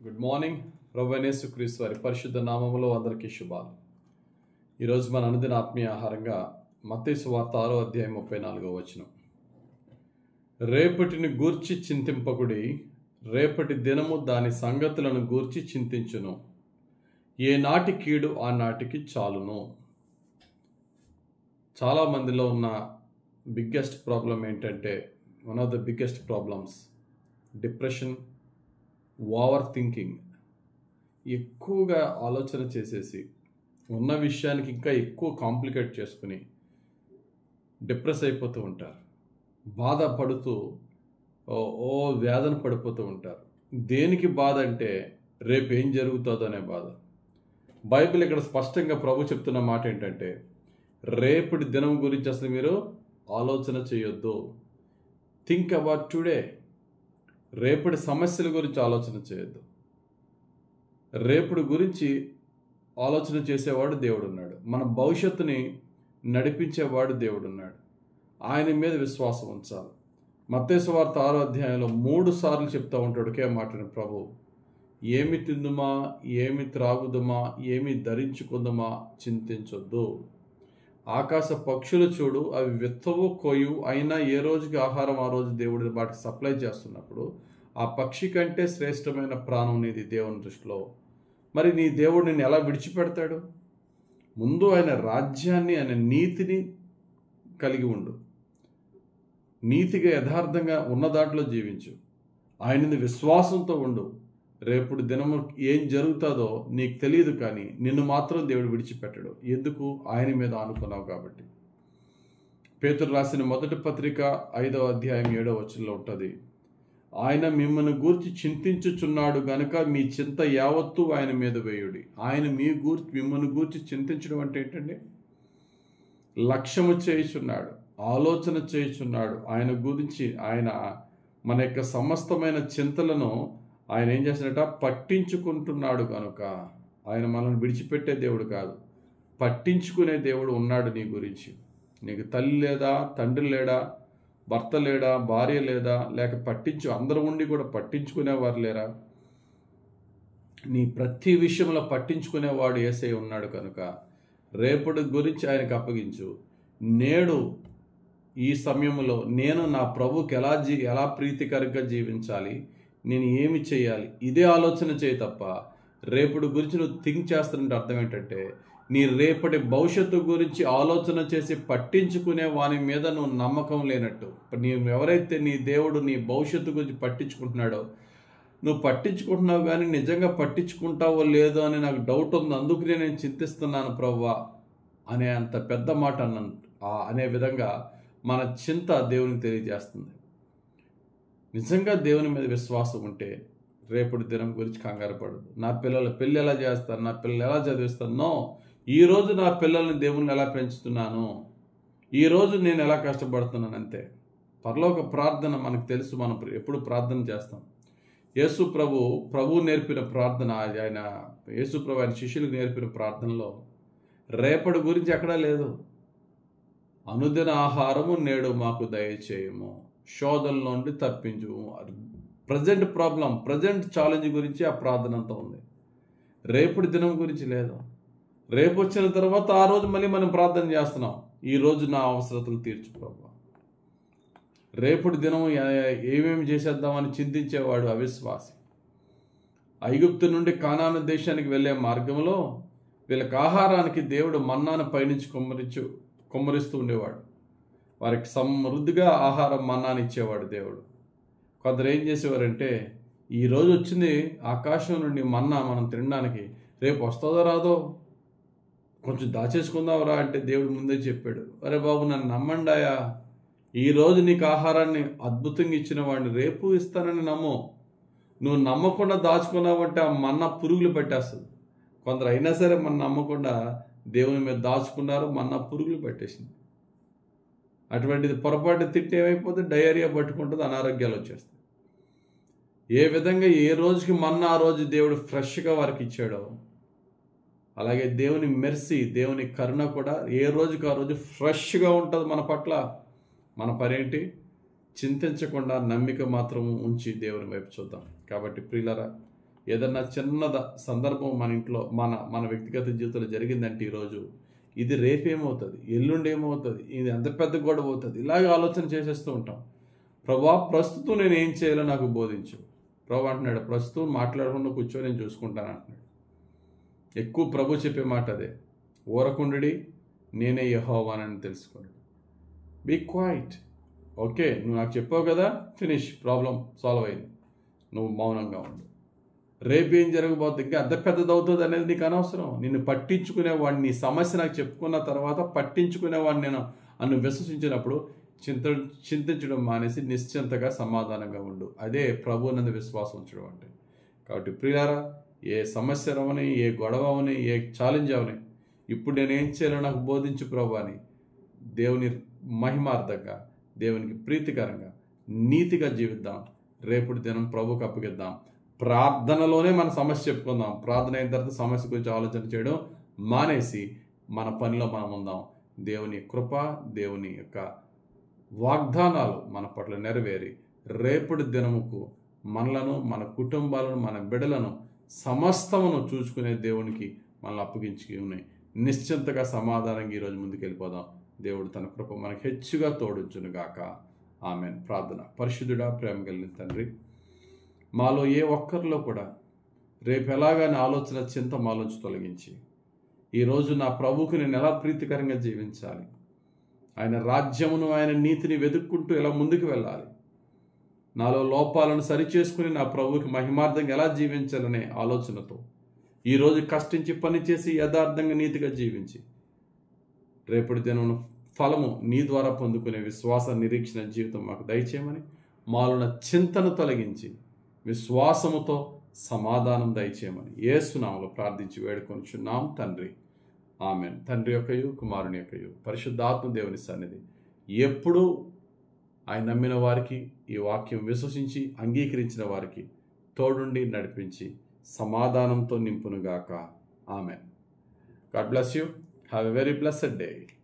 good morning ప్రభనేసు క్రీస్తు వారి పరిశుద్ధ నామములో అందరికీ శుభాలు ఈరోజు మన అనుదిన ఆత్మీయ ఆహారంగా మత్తేసు వార్త ఆరో అధ్యాయం ముప్పై నాలుగో వచనం రేపటిని గూర్చి చింతింపకుడి రేపటి దినము దాని సంగతులను గూర్చి చింతించును ఏ నాటి కీడు ఆ నాటికి చాలును చాలా మందిలో ఉన్న బిగ్గెస్ట్ ప్రాబ్లం ఏంటంటే one of the biggest problems depression over thinking ఎక్కువగా ఆలోచన చేసేసి ఉన్న విషయానికి ఇంకా ఎక్కువ కాంప్లికేట్ చేసుకుని డిప్రెస్ అయిపోతూ ఉంటారు బాధపడుతూ ఓ ఓ వేదన పడిపోతూ ఉంటారు దేనికి బాధ అంటే రేపు ఏం జరుగుతుందో అనే బాధ బైబిల్ ఇక్కడ స్పష్టంగా ప్రభు చెప్తున్న మాట ఏంటంటే రేపటి దినం గురించి అసలు మీరు ఆలోచన చేయొద్దు థింక్ అబౌట్ టుడే రేపటి సమస్యల గురించి ఆలోచన చేయొద్దు రేపటి గురించి ఆలోచన చేసేవాడు దేవుడు ఉన్నాడు మన భవిష్యత్తుని నడిపించేవాడు దేవుడు ఉన్నాడు ఆయన మీద విశ్వాసం ఉంచాలి మత్తేసు వార్త ఆరో అధ్యాయంలో మూడు సార్లు చెప్తా ఉంటాడు ఒకే మాటని ప్రభు ఏమి తిందుమా ఏమి త్రాగుదుమా ఏమి ధరించుకుందుమా చింతించొద్దు ఆకాశ పక్షులు చూడు అవి విత్తవు కొయ్యు అయినా ఏ రోజుకి ఆహారం ఆ రోజు దేవుడు వాటికి సప్లై చేస్తున్నప్పుడు ఆ పక్షి కంటే శ్రేష్టమైన ప్రాణం నీది దేవుని దృష్టిలో మరి నీ దేవుడు నిన్ను ఎలా విడిచిపెడతాడు ముందు ఆయన రాజ్యాన్ని ఆయన నీతిని కలిగి ఉండు నీతిగా యథార్థంగా ఉన్న దాంట్లో జీవించు ఆయన విశ్వాసంతో ఉండు రేపుడు దినము ఏం జరుగుతుందో నీకు తెలియదు కానీ నిన్ను మాత్రం దేవుడు విడిచిపెట్టడు ఎందుకు ఆయన మీద ఆనుకున్నావు కాబట్టి పేతురు రాసిన మొదటి పత్రిక ఐదవ అధ్యాయం ఏడవ వచనంలో ఉంటుంది ఆయన మిమ్మల్ని గూర్చి చింతించుచున్నాడు గనుక మీ చింత యావత్తు ఆయన మీద వేయుడి ఆయన మీ గూర్చి మిమ్మల్ని గూర్చి చింతించడం అంటే ఏంటండి లక్ష్యము చేయుచున్నాడు ఆలోచన చేయుచున్నాడు ఆయన గురించి ఆయన మన యొక్క సమస్తమైన చింతలను ఆయన ఏం చేసినట్ట పట్టించుకుంటున్నాడు కనుక ఆయన మనల్ని విడిచిపెట్టే దేవుడు కాదు పట్టించుకునే దేవుడు ఉన్నాడు నీ గురించి నీకు తల్లి లేదా తండ్రి లేడా భర్త లేడా భార్య లేదా లేక పట్టించు అందరూ ఉండి కూడా పట్టించుకునేవారు లేరా నీ ప్రతి విషయంలో పట్టించుకునేవాడు ఏసై ఉన్నాడు కనుక రేపటి గురించి ఆయనకు అప్పగించు నేడు ఈ సమయంలో నేను నా ప్రభుకి ఎలా జీ ఎలా ప్రీతికరంగా జీవించాలి నేను ఏమి చేయాలి ఇదే ఆలోచన చేయి తప్ప రేపటి గురించి నువ్వు థింక్ చేస్తున్నట్టు అర్థం ఏంటంటే నీ రేపటి భవిష్యత్తు గురించి ఆలోచన చేసి పట్టించుకునే వాని మీద నువ్వు నమ్మకం లేనట్టు నీవు ఎవరైతే నీ దేవుడు నీ భవిష్యత్తు గురించి పట్టించుకుంటున్నాడో నువ్వు పట్టించుకుంటున్నావు కానీ నిజంగా పట్టించుకుంటావో లేదో అని నాకు డౌట్ ఉంది అందుకనే నేను చింతిస్తున్నాను ప్రవ్వా అనే అంత పెద్ద మాట అన్నాను అనే విధంగా మన చింత దేవునికి తెలియజేస్తుంది నిజంగా దేవుని మీద విశ్వాసం ఉంటే రేపటి దినం గురించి కంగారు పడదు నా పిల్లల పెళ్ళి ఎలా చేస్తాను నా పిల్లలు ఎలా చదివిస్తాను నో ఈరోజు నా పిల్లల్ని దేవుని ఎలా పెంచుతున్నాను ఈరోజు నేను ఎలా కష్టపడుతున్నాను అంతే పరలోక ప్రార్థన మనకు తెలుసు మనం ఎప్పుడు ప్రార్థన చేస్తాం యేసు ప్రభు ప్రభు నేర్పిన ప్రార్థన ఆయన యేసు ప్రభు ఆయన శిష్యులకు నేర్పిన ప్రార్థనలో రేపటి గురించి ఎక్కడా లేదు అనుదిన ఆహారము నేడు మాకు దయచేయము శోధన నుండి తప్పించు ప్రజెంట్ ప్రాబ్లం ప్రజెంట్ ఛాలెంజ్ గురించి ఆ ప్రార్థన అంతా ఉంది రేపటి దినం గురించి లేదు రేపు వచ్చిన తర్వాత ఆ రోజు మళ్ళీ మనం ప్రార్థన చేస్తున్నాం ఈ రోజు నా అవసరతలు తీర్చు ప్రభు రేపటి దినం ఏమేమి చేసేద్దామని చింతించేవాడు అవిశ్వాసి ఐగుప్తు నుండి కానాను దేశానికి వెళ్ళే మార్గంలో వీళ్ళకి ఆహారానికి దేవుడు మన్నాను పైనుంచి కొమ్మరించు కొమ్మరిస్తూ ఉండేవాడు వారికి సమృద్ధిగా ఆహారం మన్నాన్ని ఇచ్చేవాడు దేవుడు కొందరు ఏం చేసేవారంటే ఈరోజు వచ్చింది ఆకాశం నుండి మన్నా మనం తినడానికి రేపు వస్తుందో రాదో కొంచెం దాచేసుకుందాంరా అంటే దేవుడు ముందే చెప్పాడు అరే బాబు నన్ను నమ్మండాయా ఈరోజు నీకు ఆహారాన్ని అద్భుతంగా ఇచ్చిన వాడిని రేపు ఇస్తానని నమ్ము నువ్వు నమ్మకుండా దాచుకున్నావంటే ఆ మన్న పురుగులు పెట్టేస్తుంది కొందరు అయినా సరే మన నమ్మకుండా దేవుని మీద దాచుకున్నారు మన్న పురుగులు పెట్టేసింది అటువంటిది పొరపాటు తిట్టి ఏమైపోతే డయేరియా పట్టుకుంటుంది అనారోగ్యాలు వచ్చేస్తాయి ఏ విధంగా ఏ రోజుకి మన్న ఆ రోజు దేవుడు ఫ్రెష్గా వారికి ఇచ్చాడో అలాగే దేవుని మెర్సీ దేవుని కరుణ కూడా ఏ రోజుకి ఆ రోజు ఫ్రెష్గా ఉంటుంది మన పట్ల మన పనేంటి చింతించకుండా నమ్మిక మాత్రం ఉంచి దేవుని వైపు చూద్దాం కాబట్టి ప్రియులరా ఏదన్నా చిన్న ద- సందర్భం మన ఇంట్లో మన మన వ్యక్తిగత జీవితంలో జరిగిందంటే ఈరోజు ఇది రేపేమవుతుంది ఎల్లుండి ఏమవుతుంది ఇది ఎంత పెద్ద గొడవ అవుతుంది ఇలాగ ఆలోచన చేసేస్తూ ఉంటాం ప్రభా ప్రస్తుతం నేను ఏం చేయాలో నాకు బోధించు ప్రభు అంటున్నాడు ప్రస్తుతం మాట్లాడకుండా కూర్చొని నేను చూసుకుంటాను అంటున్నాడు ఎక్కువ ప్రభు చెప్పే మాట అదే ఊరకుండుడి నేనే యహోవానని తెలుసుకోండి బీ క్వైట్ ఓకే నువ్వు నాకు చెప్పావు కదా ఫినిష్ ప్రాబ్లం సాల్వ్ అయింది నువ్వు మౌనంగా ఉండు రేపు ఏం జరగబోతుంది ఇంకా అంత పెద్దది అవుతుంది అనేది నీకు అనవసరం నిన్ను పట్టించుకునేవాడిని నీ సమస్య నాకు చెప్పుకున్న తర్వాత పట్టించుకునేవాడిని నేను అన్ను విశ్వసించినప్పుడు చింత చింతించడం మానేసి నిశ్చింతగా సమాధానంగా ఉండు అదే ప్రభు నందు విశ్వాసం ఉంచడం అంటే కాబట్టి ప్రియారా ఏ సమస్య అవని ఏ గొడవ అవని ఏ ఛాలెంజ్ అవని ఇప్పుడు నేనేం చేయాలో నాకు బోధించు ప్రభు అని దేవుని మహిమార్థంగా దేవునికి ప్రీతికరంగా నీతిగా జీవిద్దాం రేపటి దినం ప్రభుకు అప్పగిద్దాం ప్రార్థనలోనే మన సమస్య చెప్పుకుందాం ప్రార్థన అయిన తర్వాత సమస్య గురించి ఆలోచన చేయడం మానేసి మన పనిలో మనం ఉందాం దేవుని కృప దేవుని యొక్క వాగ్దానాలు మన పట్ల నెరవేరి రేపటి దినముకు మనలను మన కుటుంబాలను మన బిడలను సమస్తమును చూసుకునే దేవునికి మనల్ని అప్పగించి ఉన్నాయి నిశ్చింతగా సమాధానంగా ఈరోజు ముందుకు వెళ్ళిపోదాం దేవుడు తన కృప మనకు హెచ్చుగా తోడుంచును గాక ఆమె ప్రార్థన పరిశుద్ధుడా ప్రేమ కలిగిన తండ్రి మాలో ఏ ఒక్కరిలో కూడా రేపు ఎలాగానే ఆలోచన చింత మాలోంచి తొలగించి ఈరోజు నా ప్రభువుకు నేను ఎలా ప్రీతికరంగా జీవించాలి ఆయన రాజ్యమును ఆయన నీతిని వెతుక్కుంటూ ఎలా ముందుకు వెళ్ళాలి నాలో లోపాలను సరిచేసుకుని నా ప్రభువుకి మహిమార్థంగా ఎలా జీవించాలనే ఆలోచనతో ఈరోజు కష్టించి పనిచేసి యథార్థంగా నీతిగా జీవించి రేపటి దినం ఫలము నీ ద్వారా పొందుకునే విశ్వాస నిరీక్షణ జీవితం మాకు దయచేయమని మాలున చింతను తొలగించి విశ్వాసముతో సమాధానం దయచేయమని ఏసునామలో ప్రార్థించి వేడుకొనిచున్నాం తండ్రి ఆమెన్ తండ్రి యొక్కయు కుమారుని యొక్కయు పరిశుద్ధాత్మ దేవుని సన్నిధి ఎప్పుడూ ఆయన నమ్మిన వారికి ఈ వాక్యం విశ్వసించి అంగీకరించిన వారికి తోడుండి నడిపించి సమాధానంతో నింపునుగాక amen God bless you have a very blessed day